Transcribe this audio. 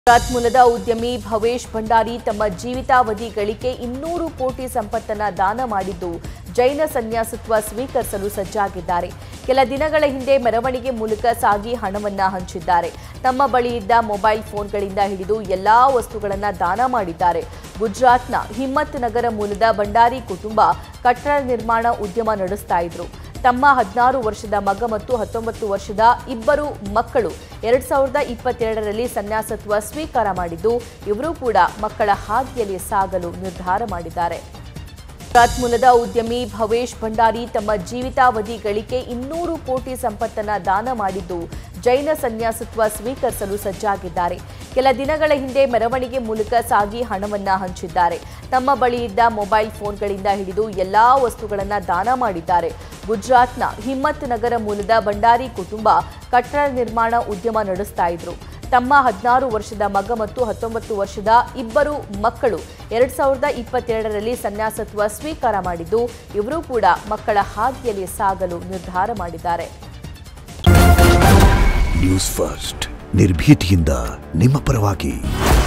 ಗುಜರಾತ್ ಮೂಲದ ಉದ್ಯಮಿ ಭವೇಶ್ ಭಂಡಾರಿ ತಮ್ಮ ಜೀವಿತಾವಧಿ ಗಳಿಕೆ ಇನ್ನೂರು ಕೋಟಿ ಸಂಪತ್ತನ್ನ ದಾನ ಮಾಡಿದ್ದು ಜೈನ ಸನ್ಯಾಸತ್ವ ಸ್ವೀಕರಿಸಲು ಸಜ್ಜಾಗಿದ್ದಾರೆ ಕೆಲ ದಿನಗಳ ಹಿಂದೆ ಮೆರವಣಿಗೆ ಮೂಲಕ ಸಾಗಿ ಹಣವನ್ನ ಹಂಚಿದ್ದಾರೆ ತಮ್ಮ ಬಳಿ ಇದ್ದ ಮೊಬೈಲ್ ಫೋನ್ಗಳಿಂದ ಹಿಡಿದು ಎಲ್ಲಾ ವಸ್ತುಗಳನ್ನ ದಾನ ಮಾಡಿದ್ದಾರೆ ಗುಜರಾತ್ನ ಹಿಮ್ಮತ್ ನಗರ ಮೂಲದ ಭಂಡಾರಿ ಕುಟುಂಬ ಕಟ್ಟಡ ನಿರ್ಮಾಣ ಉದ್ಯಮ ನಡೆಸ್ತಾ ಇದ್ರು ತಮ್ಮ ಹದಿನಾರು ವರ್ಷದ ಮಗ ಮತ್ತು ಹತ್ತೊಂಬತ್ತು ವರ್ಷದ ಇಬ್ಬರು ಮಕ್ಕಳು ಎರಡ್ ಸಾವಿರದ ಇಪ್ಪತ್ತೆರಡರಲ್ಲಿ ಸನ್ಯಾಸತ್ವ ಸ್ವೀಕಾರ ಮಾಡಿದ್ದು ಇವರು ಕೂಡ ಮಕ್ಕಳ ಹಾದಿಯಲ್ಲಿ ಸಾಗಲು ನಿರ್ಧಾರ ಮಾಡಿದ್ದಾರೆ ಗುಜರಾತ್ ಮೂಲದ ಉದ್ಯಮಿ ಭವೇಶ್ ಭಂಡಾರಿ ತಮ್ಮ ಜೀವಿತಾವಧಿ ಗಳಿಕೆ ಇನ್ನೂರು ಕೋಟಿ ಸಂಪತ್ತನ್ನ ದಾನ ಮಾಡಿದ್ದು ಜೈನ ಸನ್ಯಾಸತ್ವ ಸ್ವೀಕರಿಸಲು ಸಜ್ಜಾಗಿದ್ದಾರೆ ಕೆಲ ದಿನಗಳ ಹಿಂದೆ ಮೆರವಣಿಗೆ ಮೂಲಕ ಸಾಗಿ ಹಣವನ್ನ ಹಂಚಿದ್ದಾರೆ ತಮ್ಮ ಬಳಿ ಇದ್ದ ಮೊಬೈಲ್ ಫೋನ್ಗಳಿಂದ ಹಿಡಿದು ಎಲ್ಲಾ ವಸ್ತುಗಳನ್ನ ದಾನ ಮಾಡಿದ್ದಾರೆ ಗುಜರಾತ್ನ ಹಿಮ್ಮತ್ ನಗರ ಮೂಲದ ಭಂಡಾರಿ ಕುಟುಂಬ ಕಟ್ಟಡ ನಿರ್ಮಾಣ ಉದ್ಯಮ ನಡೆಸ್ತಾ ಇದ್ರು ತಮ್ಮ ಹದಿನಾರು ವರ್ಷದ ಮಗ ಮತ್ತು ಹತ್ತೊಂಬತ್ತು ವರ್ಷದ ಇಬ್ಬರು ಮಕ್ಕಳು ಎರಡ್ ಸಾವಿರದ ಇಪ್ಪತ್ತೆರಡರಲ್ಲಿ ಸನ್ಯಾಸತ್ವ ಸ್ವೀಕಾರ ಮಾಡಿದ್ದು ಇವರು ಕೂಡ ಮಕ್ಕಳ ಹಾದಿಯಲ್ಲಿ ಸಾಗಲು ನಿರ್ಧಾರ ಮಾಡಿದ್ದಾರೆ ನ್ಯೂಸ್ ಫಸ್ಟ್ ನಿರ್ಭೀತಿಯಿಂದ ನಿಮ್ಮ ಪರವಾಗಿ